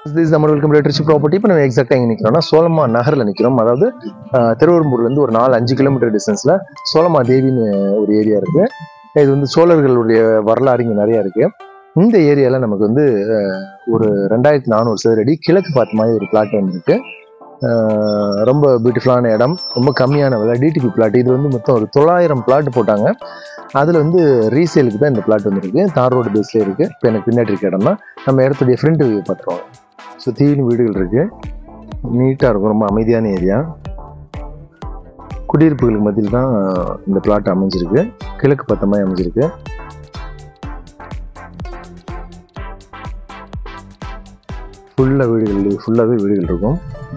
this நம்ம welcome rich property இப்போ நம்ம எக்ஸாக்டாக எங்கே நிற்கிறோம்னா சோலமா நகரில் நிற்கிறோம் அதாவது ஆஹ், திருவெரும்பூர்லேருந்து ஒரு நாலு அஞ்சு கிலோமீட்டர் டிஸ்டன்ஸில் சோலமா தேவின்னு ஒரு ஏரியா இருக்கு இது வந்து சோழர்களுடைய வரலாறு இங்கே நிறைய இருக்கு இந்த ஏரியாவில் நமக்கு வந்து ஆஹ், ஒரு ரெண்டாயிரத்தி நானூறு சதுரடி கிழக்கு பார்த்த மாதிரி ஒரு பிளாட் வந்துருக்கு ஆஹ், ரொம்ப பியூட்டிஃபுல்லான இடம் ரொம்ப கம்மியான விலை டிடிபி பிளாட் இது வந்து மொத்தம் ஒரு தொள்ளாயிரம் பிளாட் போட்டாங்க அதில் வந்து ரீசேலுக்கு தான் இந்த பிளாட் வந்துருக்கு தார் ரோடு பேஸ்லேயே இருக்குது இப்போ எனக்கு பின்னாடி இருக்க இடம் தான் நம்ம இடத்துடைய ஃப்ரண்ட் வியூ பார்த்துருவோம் சுற்றியும் வீடுகள் இருக்கு நீட்டாக இருக்கும் ரொம்ப அமைதியான ஏரியா குடியிருப்புகளுக்கு மத்தியில் தான் இந்த பிளாட் அமைஞ்சிருக்கு கிழக்கு பத்தமாக அமைஞ்சிருக்கு ஃபுல்லாக வீடுகள் ஃபுல்லாகவே வீடுகள் இருக்கும்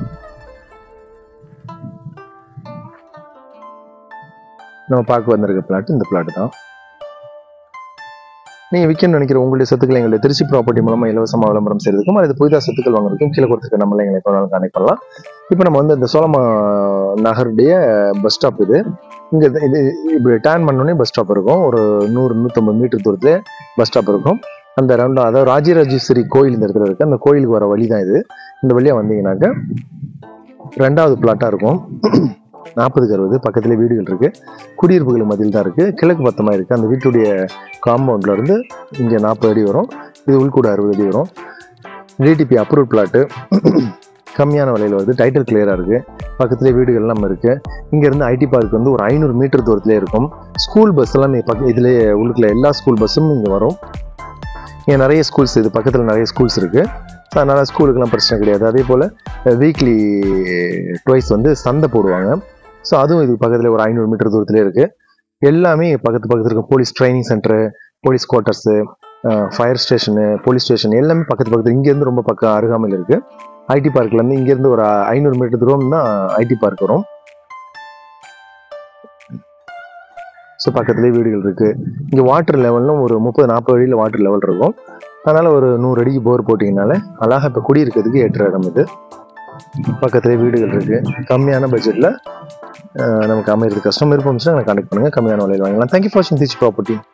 நம்ம பார்க்க வந்திருக்க பிளாட் இந்த பிளாட் தான் நீங்கள் விற்கணும்னு நினைக்கிற உங்களுடைய சொத்துக்களை எங்களுடைய திருச்சி ப்ராப்பர்ட்டி மூலமாக இலவசமாக விளம்பரம் செய்யறதுக்கும் அல்லது புதிதாக சொத்துக்கள் வாங்குறதுக்கும் கீழே கொடுத்துருக்க நம்மள எங்களை எப்போனாலும் கனெக்ட் பண்ணலாம் இப்போ நம்ம வந்து இந்த சோலமா நகருடைய பஸ் ஸ்டாப் இது இங்கே இது இப்படி டேர்ன் பண்ணோடனே பஸ் ஸ்டாப் இருக்கும் ஒரு நூறு நூற்றம்பது மீட்டர் தூரத்தில் பஸ் ஸ்டாப் இருக்கும் அந்த ரெண்டாம் அதாவது ராஜராஜேஸ்வரி கோயில் இந்த இடத்துல இருக்குது அந்த கோயிலுக்கு வர வழி தான் இது இந்த வழியாக வந்தீங்கன்னாக்க ரெண்டாவது பிளாட்டாக இருக்கும் நாற்பதுக்கு அறுபது பக்கத்துலேயே வீடுகள் இருக்குது குடியிருப்புகள் மத்தியில் தான் இருக்குது கிழக்கு பத்தமாக இருக்குது அந்த வீட்டுடைய காம்பவுண்ட்ல இருந்து இங்கே நாற்பது அடி வரும் இது உள்கூட அறுபது அடி வரும் டிடிபி அப்ரூவ் பிளாட்டு கம்மியான விலையில் வருது டைட்டில் கிளியராக இருக்குது பக்கத்துலேயே வீடுகள் எல்லாம் இருக்குது இங்கேருந்து ஐடி பார்க் வந்து ஒரு ஐநூறு மீட்டர் தூரத்துலேயே இருக்கும் ஸ்கூல் பஸ் எல்லாம் பக்க இதுலேயே உள்ளுக்குள்ள எல்லா ஸ்கூல் பஸ்ஸும் இங்கே வரும் இங்கே நிறைய ஸ்கூல்ஸ் இது பக்கத்தில் நிறைய ஸ்கூல்ஸ் இருக்குது ஸோ அதனால் ஸ்கூலுக்கெல்லாம் பிரச்சனை கிடையாது அதே போல் வீக்லி ட்வைஸ் வந்து சந்தை போடுவாங்க ஸோ அதுவும் இது பக்கத்தில் ஒரு ஐநூறு மீட்டர் தூரத்துலேயே இருக்குது எல்லாமே பக்கத்து பக்கத்தில் இருக்கும் police training centre police quarters fire station police station எல்லாமே பக்கத்து பக்கத்தில் இங்கேருந்து ரொம்ப பக்கம் அருகாமையில் இருக்குது ஐடி பார்க்லேருந்து இங்கேருந்து ஒரு ஐநூறு மீட்டர் தூரம் தான் ஐடி பார்க் வரும் ஸோ பக்கத்துலேயே வீடுகள் இருக்குது இங்கே வாட்டர் லெவலும் ஒரு முப்பது நாற்பது அடியில் வாட்டர் லெவல் இருக்கும் அதனால் ஒரு நூறு அடிக்கு போர் போட்டிங்கனால அழகாக இப்போ குடியிருக்கிறதுக்கு ஏற்ற இடம் இது பக்கத்துலேயே வீடுகள் இருக்குது கம்மியான பட்ஜெட்டில் நமக்கு அமையிறது கஷ்டம் இருப்போம்னா எனக்கு கான்டெக்ட் பண்ணுங்கள் கம்மியான விலையில் வாங்கலாம் தேங்க்யூ ஃபார் வாட்சிங் திச் ப்ராப்பர்ட்டி